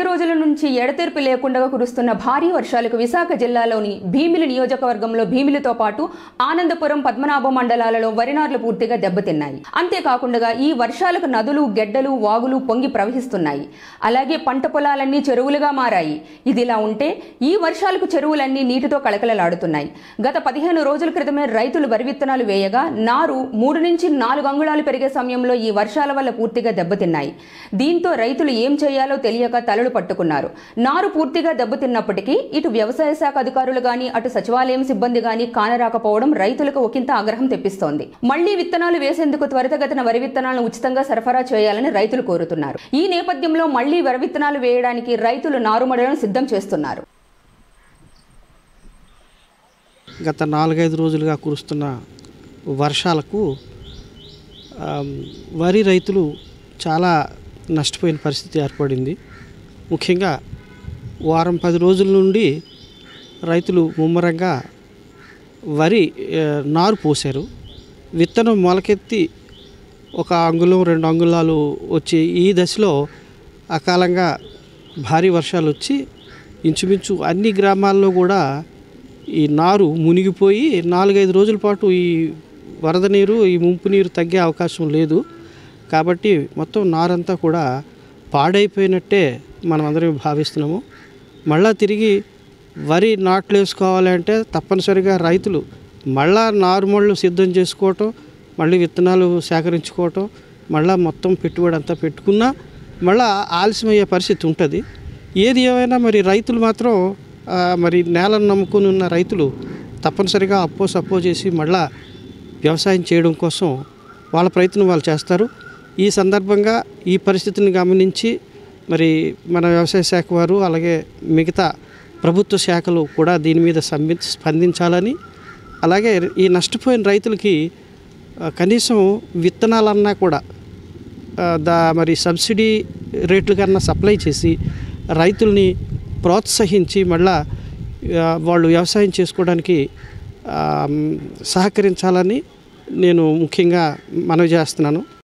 పది రోజుల నుంచి ఎడతెరిపి లేకుండా కురుస్తున్న భారీ వర్షాలకు విశాఖ జిల్లాలోని భీమిలి నియోజకవర్గంలో భీమిలితో పాటు ఆనందపురం పద్మనాభ మండలాలలో వరినార్లు పూర్తిగా దెబ్బతిన్నాయి అంతేకాకుండా ఈ వర్షాలకు నదులు గెడ్డలు వాగులు పొంగి ప్రవహిస్తున్నాయి అలాగే పంట పొలాలన్నీ చెరువులుగా మారాయి ఇదిలా ఉంటే ఈ వర్షాలకు చెరువులన్నీ నీటితో కళకళలాడుతున్నాయి గత పదిహేను రోజుల క్రితమే రైతులు వరి విత్తనాలు వేయగా నారు మూడు నుంచి నాలుగు అంగుళాలు పెరిగే సమయంలో ఈ వర్షాల వల్ల పూర్తిగా దెబ్బతిన్నాయి దీంతో రైతులు ఏం చేయాలో తెలియక తలలు పట్టుకున్నారు నారు పూర్తిగా దెబ్బతిన్నప్పటికీ ఇటు వ్యవసాయ శాఖ అధికారులు గాని అటు సచివాలయం సిబ్బంది గాని కానరాకపోవడం రైతులకు ఒకంత ఆగ్రహం తెప్పిస్తోంది మళ్లీ విత్తనాలు వేసేందుకు త్వరితగతిన వరి విత్తనాలను ఉచితంగా సరఫరా చేయాలని రైతులు కోరుతున్నారు ఈ నేపథ్యంలో మళ్లీ వరి విత్తనాలు వేయడానికి రైతులు నారుమడులను సిద్ధం చేస్తున్నారు గత నాలుగైదు రోజులుగా కురుస్తున్న వర్షాలకు ఆమ్, వరి రైతులు చాలా నష్టపోయిన పరిస్థితి ఏర్పడింది ముఖ్యంగా వారం పది రోజుల నుండి రైతులు ముమ్మరంగా వరి ఆ, నారు పోశారు విత్తనం మొలకెత్తి ఒక అంగుళం రెండు అంగుళాలు వచ్చి ఈ దశలో అకాలంగా భారీ వర్షాలు వచ్చి ఇంచుమించు అన్ని గ్రామాల్లో కూడా ఈ నారు మునిగిపోయి నాలుగైదు రోజుల పాటు ఈ వరద నీరు ఈ ముంపు నీరు తగ్గే అవకాశం లేదు కాబట్టి మొత్తం నారంతా కూడా పాడైపోయినట్టే మనం అందరం భావిస్తున్నాము మళ్ళా తిరిగి వరి నాట్లు వేసుకోవాలంటే తప్పనిసరిగా రైతులు మళ్ళా నారుమళ్ళు సిద్ధం చేసుకోవటం మళ్ళీ విత్తనాలు సేకరించుకోవటం మళ్ళా మొత్తం పెట్టుబడి అంతా పెట్టుకున్నా మళ్ళా ఆలస్యమయ్యే పరిస్థితి ఉంటుంది ఏది ఏమైనా మరి రైతులు మాత్రం ఆ, మరి నేలను నమ్ముకుని ఉన్న రైతులు తప్పనిసరిగా అప్పో సప్పో చేసి మళ్ళా వ్యవసాయం చేయడం కోసం వాళ్ళ ప్రయత్నం వాళ్ళు చేస్తారు ఈ సందర్భంగా ఈ పరిస్థితిని గమనించి మరి మన వ్యవసాయ శాఖ వారు అలాగే మిగతా ప్రభుత్వ శాఖలు కూడా దీని మీద సంబి స్పందించాలని అలాగే ఈ నష్టపోయిన రైతులకి ఆ, కనీసం విత్తనాలన్నా కూడా ఆ, దా మరి సబ్సిడీ రేట్ల కన్నా సప్లై చేసి రైతుల్ని ప్రోత్సహించి మళ్ళా ఆ, వాళ్ళు వ్యవసాయం చేసుకోవడానికి ఆ, సహకరించాలని నేను ముఖ్యంగా మనవి చేస్తున్నాను